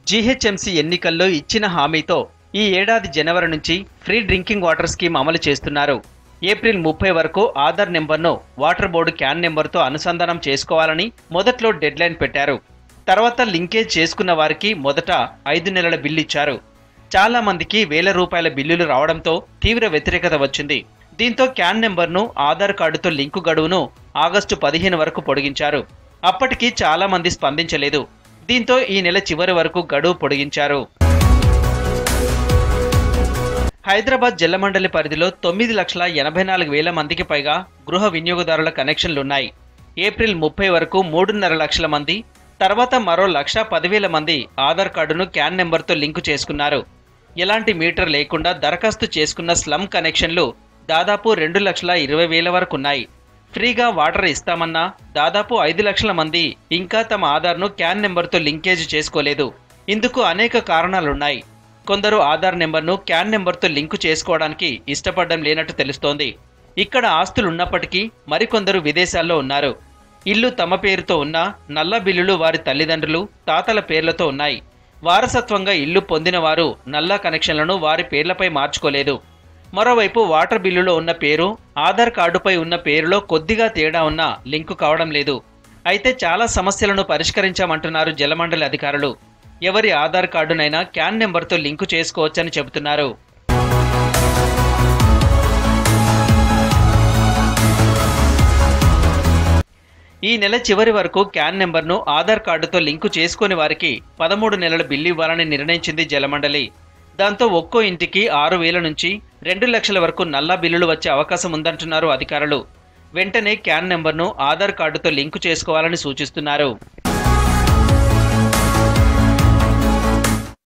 GHMC ఎన్నికల్లో ఇచ్చిన హామీతో ఈ ఏడాది జనవరి నుంచి ఫ్రీ డ్రింకింగ్ వాటర్ స్కీమ్ అమలు చేస్తున్నారు ఏప్రిల్ ముప్పై వరకు ఆధార్ నెంబర్ను వాటర్ బోర్డు క్యాన్ నెంబర్తో అనుసంధానం చేసుకోవాలని మొదట్లో డెడ్లైన్ పెట్టారు తర్వాత లింకేజ్ చేసుకున్న వారికి మొదట ఐదు నెలల బిల్లు ఇచ్చారు చాలా మందికి వేల రూపాయల బిల్లులు రావడంతో తీవ్ర వ్యతిరేకత వచ్చింది దీంతో క్యాన్ నెంబర్ను ఆధార్ కార్డుతో లింకు గడువును ఆగస్టు పదిహేను వరకు పొడిగించారు అప్పటికి చాలా మంది స్పందించలేదు దీంతో ఈ నెల చివరి వరకు గడువు పొడిగించారు హైదరాబాద్ జలమండలి పరిధిలో తొమ్మిది లక్షల ఎనభై నాలుగు వేల మందికి పైగా గృహ వినియోగదారుల కనెక్షన్లున్నాయి ఏప్రిల్ ముప్పై వరకు మూడున్నర లక్షల మంది తర్వాత మరో లక్ష పదివేల మంది ఆధార్ కార్డును క్యాన్ నెంబర్తో లింకు చేసుకున్నారు ఎలాంటి మీటర్ లేకుండా దరఖాస్తు చేసుకున్న స్లమ్ కనెక్షన్లు దాదాపు రెండు లక్షల ఇరవై వేల వరకు ఉన్నాయి ఫ్రీగా వాటర్ ఇస్తామన్నా దాదాపు ఐదు లక్షల మంది ఇంకా తమ ఆధార్ను క్యాన్ నెంబర్తో లింకేజ్ చేసుకోలేదు ఇందుకు అనేక కారణాలున్నాయి కొందరు ఆధార్ నెంబర్ను క్యాన్ నెంబర్తో లింకు చేసుకోవడానికి ఇష్టపడడం లేనట్టు తెలుస్తోంది ఇక్కడ ఆస్తులు ఉన్నప్పటికీ మరికొందరు విదేశాల్లో ఉన్నారు ఇల్లు తమ పేరుతో ఉన్న నల్ల బిల్లులు వారి తల్లిదండ్రులు తాతల పేర్లతో ఉన్నాయి వారసత్వంగా ఇల్లు పొందిన వారు నల్ల కనెక్షన్లను వారి పేర్లపై మార్చుకోలేదు మరోవైపు వాటర్ బిల్లులో ఉన్న పేరు ఆధార్ కార్డుపై ఉన్న పేరులో కొద్దిగా తేడా ఉన్నా లింకు కావడం లేదు అయితే చాలా సమస్యలను పరిష్కరించామంటున్నారు జలమండలి అధికారులు ఎవరి ఆధార్ కార్డునైనా క్యాన్ నెంబర్తో లింకు చేసుకోవచ్చని చెబుతున్నారు ఈ నెల చివరి వరకు క్యాన్ నెంబర్ను ఆధార్ కార్డుతో లింకు చేసుకుని వారికి పదమూడు నెలల బిల్లు ఇవ్వాలని నిర్ణయించింది జలమండలి దాంతో ఒక్కో ఇంటికి ఆరు వేల నుంచి రెండు లక్షల వరకు నల్ల బిల్లులు వచ్చే అవకాశం ఉందంటున్నారు అధికారులు వెంటనే క్యాన్ నెంబర్ను ఆధార్ కార్డుతో లింకు చేసుకోవాలని సూచిస్తున్నారు